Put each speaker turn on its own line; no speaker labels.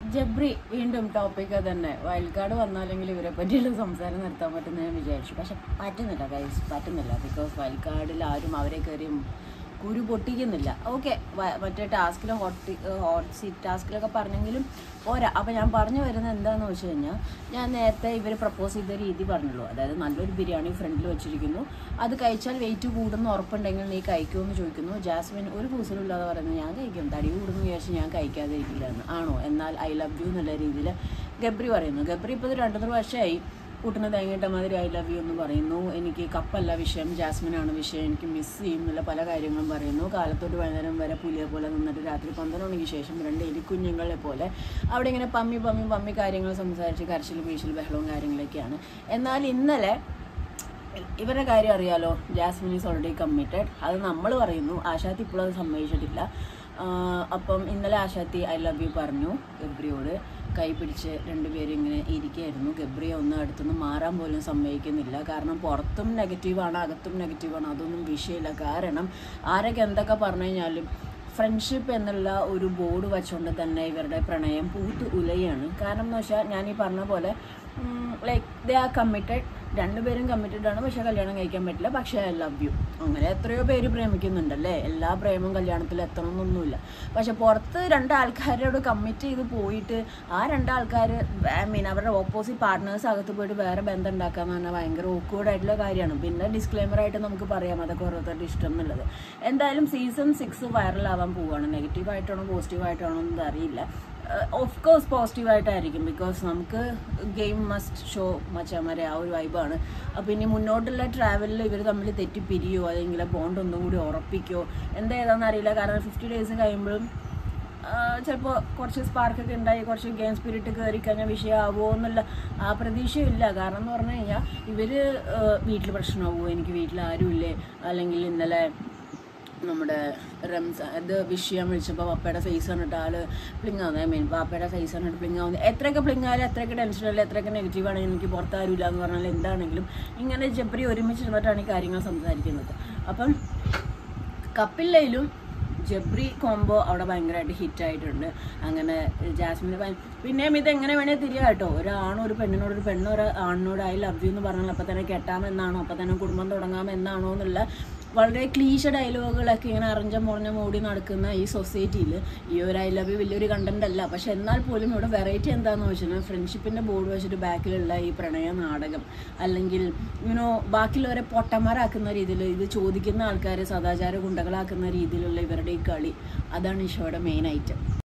ജബ്രി വീണ്ടും ടോപ്പിക് തന്നെ wild card വന്നാലെങ്കിൽ ഇവരെ പറ്റിയുള്ള സംസാരം നിർത്താൻ പറ്റുന്ന ഞാൻ വിചാരിച്ചു പക്ഷെ പറ്റുന്നില്ല ഗൈസ് പറ്റുന്നില്ല ബിക്കോസ് വൈൽഡ് കാർഡിൽ ആരും അവരെ കയറി കുരു പൊട്ടിക്കുന്നില്ല ഓക്കെ മറ്റേ ടാസ്കിൽ ഹോട്ട് ഹോട്ട് സീറ്റ് ടാസ്കിലൊക്കെ പറഞ്ഞെങ്കിലും പോരാ അപ്പോൾ ഞാൻ പറഞ്ഞു വരുന്നത് എന്താണെന്ന് വെച്ച് കഴിഞ്ഞാൽ ഞാൻ നേരത്തെ ഇവർ പ്രപ്പോസ് ചെയ്ത രീതി പറഞ്ഞുള്ളൂ അതായത് നല്ലൊരു ബിരിയാണി ഫ്രണ്ടിൽ വെച്ചിരിക്കുന്നു അത് കഴിച്ചാൽ വെയിറ്റ് കൂടുന്ന ഉറപ്പുണ്ടെങ്കിൽ നീ കഴിക്കുമെന്ന് ചോദിക്കുന്നു ജാസ്മിൻ ഒരു കൂസലും ഇല്ലാതെ പറയുന്നത് ഞാൻ കഴിക്കും തടി കൂടുന്നു വിചാരിച്ച് ഞാൻ കഴിക്കാതെ ഇരിക്കില്ല എന്ന് ആണോ എന്നാൽ ഐ ലവ് യു എന്നുള്ള രീതിയിൽ ഗബ്രി പറയുന്നു ഗബ്രി ഇപ്പോൾ ഇത് രണ്ടു മൂന്ന് വർഷമായി കൂട്ടിന് തേങ്ങിയിട്ട മാതിരി ഐ ലവ് യു എന്ന് പറയുന്നു എനിക്ക് കപ്പല്ല വിഷയം ജാസ്മിനാണ് വിഷയം എനിക്ക് മിസ് ചെയ്യും എന്നുള്ള പല കാര്യങ്ങളും പറയുന്നു കാലത്തോട്ട് വൈകുന്നേരം വരെ പുലിയെ പോലെ നിന്നിട്ട് രാത്രി പന്ത്രണ്ട് മണിക്ക് ശേഷം രണ്ട് എലിക്കുഞ്ഞുങ്ങളെ പോലെ അവിടെ ഇങ്ങനെ പമ്മി പമ്മി പമ്മി കാര്യങ്ങൾ സംസാരിച്ച് കരച്ചിൽ വീശൽ ബഹളവും കാര്യങ്ങളൊക്കെയാണ് എന്നാൽ ഇന്നലെ ഇവരുടെ കാര്യം അറിയാലോ ജാസ്മിൻ ഈസ് ഓൾറെഡി കമ്മിറ്റഡ് അത് നമ്മൾ പറയുന്നു ആശാത്തി ഇപ്പോഴും അത് സമ്മതിച്ചിട്ടില്ല ആഹ് അപ്പം ഇന്നലെ ആശാത്തി ഐ ലവ് യു പറഞ്ഞു ഗബ്രിയോട് കൈ പിടിച്ച് രണ്ടുപേരും ഇങ്ങനെ ഇരിക്കുകയായിരുന്നു ഗബ്രിയെ ഒന്ന് അടുത്തുനിന്ന് മാറാൻ പോലും സമ്മതിക്കുന്നില്ല കാരണം പുറത്തും നെഗറ്റീവാണ് അകത്തും നെഗറ്റീവാണ് അതൊന്നും വിഷയമില്ല കാരണം ആരൊക്കെ എന്തൊക്കെ പറഞ്ഞു കഴിഞ്ഞാലും ഫ്രണ്ട്ഷിപ്പ് എന്നുള്ള ഒരു ബോർഡ് വെച്ചുകൊണ്ട് തന്നെ ഇവരുടെ പ്രണയം പൂത്ത് ഉലയാണ് കാരണം എന്ന് വെച്ചാൽ ഞാൻ ഈ പറഞ്ഞ പോലെ ലൈക്ക് ദേ ആർ കമ്മിറ്റഡ് രണ്ടുപേരും കമ്മിറ്റഡ് ആണ് പക്ഷെ കല്യാണം കഴിക്കാൻ പറ്റില്ല പക്ഷേ ഐ ലവ് യു അങ്ങനെ എത്രയോ പേര് പ്രേമിക്കുന്നുണ്ടല്ലേ എല്ലാ പ്രേമവും കല്യാണത്തിൽ എത്തണമെന്നൊന്നുമില്ല പക്ഷെ പുറത്ത് രണ്ട് ആൾക്കാരോട് കമ്മിറ്റ് ചെയ്ത് പോയിട്ട് ആ രണ്ട് ആൾക്കാർ ഐ മീൻ അവരുടെ ഓപ്പോസിറ്റ് പാർട്ട്നേഴ്സ് അകത്ത് പോയിട്ട് വേറെ ബന്ധം ഉണ്ടാക്കാന്ന് പറഞ്ഞാൽ ഭയങ്കര awkward ആയിട്ടുള്ള കാര്യമാണ് പിന്നെ ഡിസ്ക്ലെയിമർ ആയിട്ട് നമുക്ക് പറയാം അതൊക്കെ ഓരോരുത്തരുടെ ഇഷ്ടം എന്നുള്ളത് എന്തായാലും സീസൺ സിക്സ് വൈറലാവാൻ പോവുകയാണ് നെഗറ്റീവ് ആയിട്ടാണോ പോസിറ്റീവ് ആയിട്ടാണോ എന്ന് അറിയില്ല ഓഫ് കോഴ്സ് പോസിറ്റീവായിട്ടായിരിക്കും ബിക്കോസ് നമുക്ക് ഗെയിം മസ്റ്റ് ഷോ മച്ചാമാരെ ആ ഒരു വൈബാണ് അപ്പോൾ ഇനി മുന്നോട്ടുള്ള ട്രാവലിൽ ഇവർ തമ്മിൽ തെറ്റിപ്പിരിയോ അല്ലെങ്കിൽ ബോണ്ട് ഒന്നും കൂടി ഉറപ്പിക്കോ എന്താ ഏതാണെന്ന് അറിയില്ല കാരണം ഫിഫ്റ്റി ഡേയ്സ് കഴിയുമ്പോഴും ചിലപ്പോൾ കുറച്ച് സ്പാർക്കൊക്കെ ഉണ്ടായി കുറച്ച് ഗെയിം സ്പിരിറ്റ് കയറി കഴിഞ്ഞാൽ വിഷയമാവുമോ എന്നുള്ള ആ പ്രതീക്ഷയില്ല കാരണം എന്ന് പറഞ്ഞു കഴിഞ്ഞാൽ ഇവർ വീട്ടിൽ പ്രശ്നമാവുമോ എനിക്ക് വീട്ടിൽ ആരുമില്ലേ അല്ലെങ്കിൽ ഇന്നലെ നമ്മുടെ റംസ ഇത് വിഷയം വിളിച്ചപ്പോൾ പപ്പയുടെ ഫേസ് കണ്ടിട്ട് ആള് പ്ലിങ് ആവുന്നത് ഐ മീൻ പാപ്പയുടെ ഫേസ് കണ്ടിട്ട് പ്ലിങ് ആവുന്നത് എത്രയൊക്കെ പ്ലിങ് ആയാലും എത്രയൊക്കെ ടെൻഷനല്ല എത്രയൊക്കെ നെഗറ്റീവ് ആണെങ്കിൽ എനിക്ക് പുറത്താരില്ല എന്ന് പറഞ്ഞാൽ എന്താണെങ്കിലും ഇങ്ങനെ ജബ്രി ഒരുമിച്ചിരുന്നിട്ടാണ് ഈ കാര്യങ്ങൾ സംസാരിക്കുന്നത് അപ്പം കപ്പില്ലയിലും ജബ്രി കോംബോ അവിടെ ഭയങ്കരമായിട്ട് ഹിറ്റ് ആയിട്ടുണ്ട് അങ്ങനെ ജാസ്മിന് ഭയ- പിന്നെയും ഇത് എങ്ങനെ വേണേ തിരിയാ കേട്ടോ ഒരാണും ഒരു പെണ്ണിനോട് ഒരു പെണ്ണും ഒരു ആണിനോട് ഐ ലവ് യു എന്ന് പറഞ്ഞാൽ അപ്പം തന്നെ കെട്ടാമെന്നാണോ അപ്പം തന്നെ കുടുംബം തുടങ്ങാമെന്നാണോ എന്നുള്ള വളരെ ക്ലീശ ഡയലോഗുകളൊക്കെ ഇങ്ങനെ അറിഞ്ഞ മുറിഞ്ഞ മൂടി നടക്കുന്ന ഈ സൊസൈറ്റിയിൽ ഈ ഒരു ഐ ലവ് യു വലിയൊരു കണ്ടന്റ് അല്ല പക്ഷെ എന്നാൽ പോലും ഇവിടെ വെറൈറ്റി എന്താണെന്ന് വെച്ചാൽ ഫ്രണ്ട്ഷിപ്പിൻ്റെ ബോർഡ് വെച്ചിട്ട് ബാക്കിലുള്ള ഈ പ്രണയ നാടകം അല്ലെങ്കിൽ യുനോ ബാക്കിയുള്ളവരെ പൊട്ടന്മാരാക്കുന്ന രീതിയിൽ ഇത് ചോദിക്കുന്ന ആൾക്കാരെ സദാചാര ഗുണ്ടകളാക്കുന്ന രീതിയിലുള്ള ഇവരുടെ ഈ കളി അതാണ് ഈ ഷോയുടെ മെയിൻ ഐറ്റം